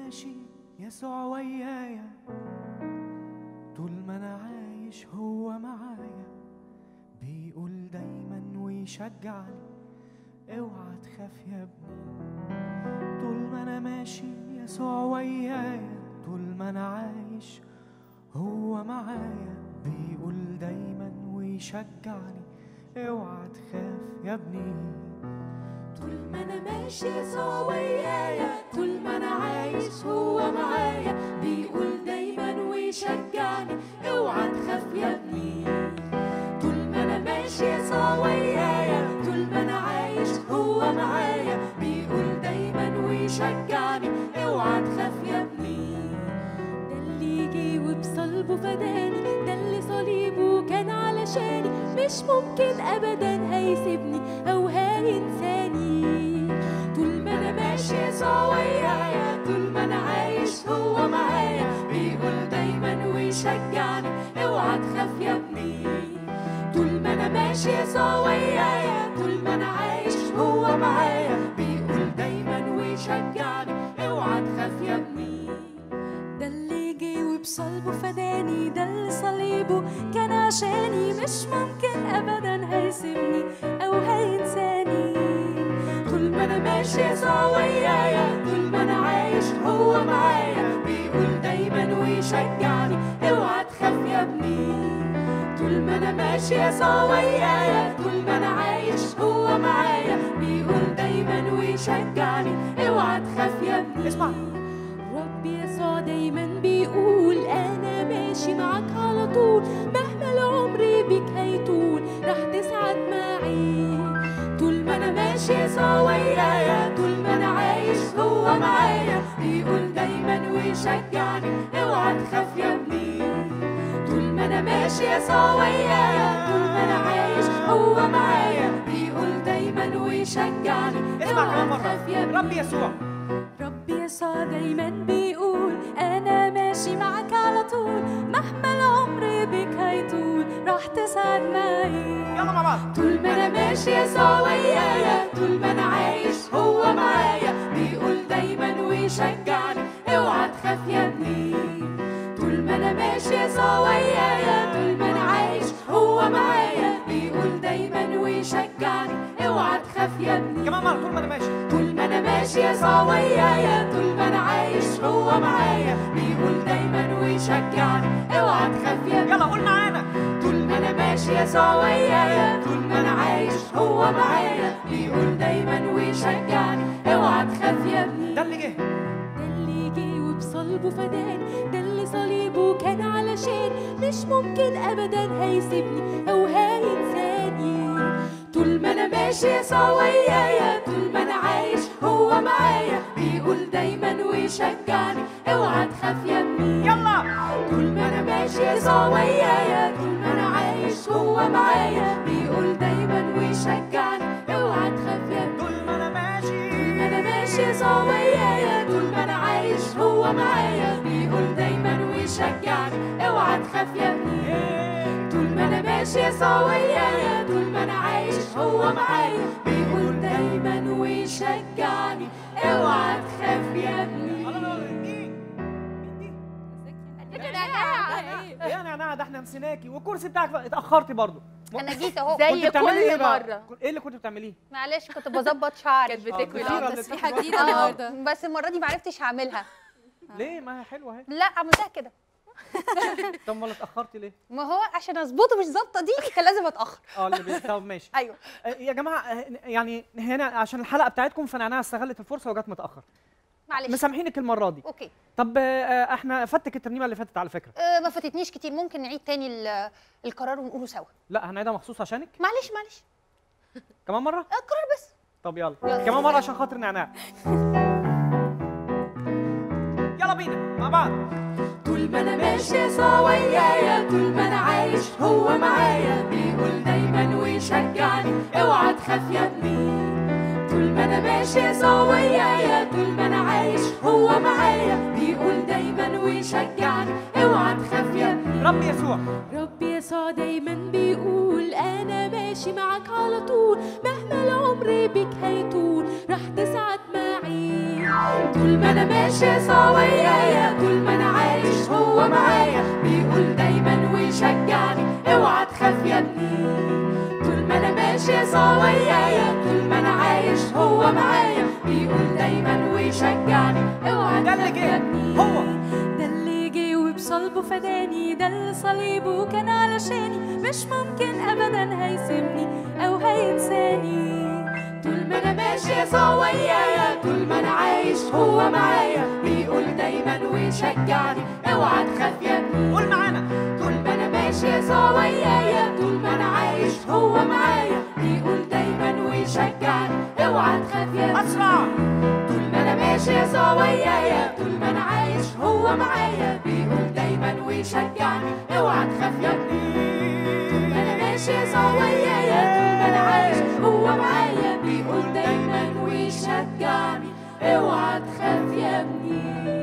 ماشي يسوع ويايا طول ما انا عايش هو معايا بيقول دايما ويشجعني اوعى تخاف يا ابني طول ما انا ماشي يسوع ويايا طول ما انا عايش هو معايا بيقول دايما ويشجعني اوعى تخاف يا ابني طول ما انا ماشي يسوع ويايا طول ما انا عايش هو معايا بيقول دايما ويشجعني اوعى تخاف يا ابني طول ما انا ماشي يسوع ويايا طول ما انا عايش هو معايا بيقول دايما ويشجعني اوعى تخاف يا ابني ده اللي جه وبصلبه فداني ده اللي صليبه كان علشاني مش ممكن ابدا هيسيبني او هينساني طول ما انا ماشي يسوع ويايا طول ما انا عايش هو معايا بيقول دايما ويشجعني اوعى تخاف يا ابني طول ما انا ماشي يسوع ويايا طول ما انا عايش هو معايا بيقول دايما ويشجعني اوعى تخاف يا ابني ده اللي جه وبصلبه فداني ده اللي صليبه كان عشاني مش ممكن ابدا هيسيبني او هينساني طول ما انا ماشي يسوع ويايا طول ما انا عايش هو معايا بيقول دايما ويشجعني اوعى تخاف يا ابني طول ما انا ماشي يسوع ويايا طول ما انا عايش هو معايا بيقول دايما ويشجعني اوعى تخاف يا ابني اسمع. ربي يسوع دايما بيقول انا ماشي معاك على طول مهما العمر بيك هيطول راح تسعد معي طول ما انا ماشي يسوع ويايا طول ما انا عايش هو معايا بيقول دايما ويشجعني اوعى تخاف يا ابني طول ما انا ماشي يسوع ويايا طول ما انا عايش هو معايا بيقول دايما ويشجعني اسمع كمان اوعى تخاف يا مرة ابني ربي يسوع ربي يسوع دايما بيقول انا ماشي معاك على طول مهما العمر بك هيطول راح تسعد معي يلا مع بعض طول ما انا ماشي يسوع ويايا طول ما انا عايش هو معايا بيقول دايما ويشجعني اوعى تخاف يا ابني طول ما انا ماشي يسوع ويايا طول ما انا عايش هو معايا بيقول دايما ويشجعني اوعى تخاف يا ابني كمان مرة طول ما انا ماشي طول ما انا ماشي يسوع ويايا طول ما انا عايش هو معايا بيقول دايما ويشجعني اوعى تخاف يا ابني يلا قول معانا طول ما انا ماشي يسوع ويايا طول ما انا عايش هو معايا بيقول دايما ويشجعني اوعى تخاف يا ابني ده اللي جه ده اللي جه وبصلبه فداني ده اللي صليبه كان علشان مش ممكن ابدا هيسيبني او هينساني طول ما انا ماشي يسوع ويايا طول ما انا عايش هو معايا بيقول دايما ويشجعني اوعى تخاف يا ابني يلا طول ما انا ماشي يسوع ويايا طول ما انا عايش هو معايا بيقول دايما ويشجعني اوعى تخاف يا ابني طول ما انا ماشي انا ماشي يسوع ويايا طول ما انا عايش هو معايا بيقول دايما ويشجعني اوعى تخاف يا ابني إيه. طول ما انا ماشي يسوع ويايا طول ما انا عايش هو معايا بيقول دايما ويشجعني اوعى تخاف يا ابني مين؟ مين دي؟ ايه يا نعناع ده احنا نسيناكي والكرسي بتاعك اتاخرتي برضه انا جيت اهو كنت زي بتعملي ايه كل بقى؟ مرة ايه اللي كنت بتعمليه؟ معلش كنت بظبط شعري كانت بتكوي بتصير العضة. ولا تسبيحة بتصير؟ جديدة النهاردة بس المره دي ما عرفتش اعملها ليه ما هي حلوه اهي لا عملتها كده طب امال اتاخرتي ليه؟ ما هو عشان اظبطه مش ظابطه دي كان لازم اتاخر اه اللي بي- طب ماشي ايوه آه، يا جماعه آه، يعني هنا عشان الحلقه بتاعتكم فنعناع استغلت الفرصه وجت متاخر معلش مسامحينك المره دي اوكي طب آه، احنا فاتك الترنيمه اللي فاتت على فكره أه ما فاتتنيش كتير ممكن نعيد تاني ال- القرار ونقوله سوا لا هنعيدها مخصوص عشانك معلش معلش كمان مره القرار بس طب يلا يلا. كمان مره عشان خاطر نعناع يلا بينا مع بعض طول ما انا ماشي يسوع ويايا طول ما انا عايش هو معايا بيقول دايما ويشجعني اوعى تخاف يا ابني طول ما انا ماشي يسوع ويايا طول ما انا عايش هو معايا بيقول دايما ويشجعني اوعى تخاف يا ابني رب يسوع ربي يسوع دايما بيقول انا ماشي معاك على طول مهما العمر بك هيطول راح تسعد معي طول ما انا ماشي سوا ويايا طول ما انا عايش هو معايا بيقول دايما ويشجعني اوعى تخاف يا ابني طول ما انا ماشي سوا ويايا طول ما انا عايش هو معايا بيقول دايما ويشجعني اوعى ده اللي تخاف جه. يا ابني هو. ده اللي جه وبصلبه فداني ده اللي صليبه كان علشاني مش ممكن ابدا هيسيبني او هينساني طول ما انا ماشي سوا ويايا طول ما انا عايش هو معايا بيقول دايما ويشجعني اوعى تخاف يا ابني قول معانا طول ما انا ماشي سوا ويايا طول ما انا عايش هو معايا بيقول دايما ويشجعني اوعى تخاف يا ابني اسرع طول ما انا ماشي سوا ويايا طول ما انا عايش هو معايا بيقول دايما ويشجعني اوعى تخاف يا ابني طول ما انا ماشي سوا ويايا طول ما انا عايش هو معايا بيقول دايما ويشجعني اوعى تخاف يا ابني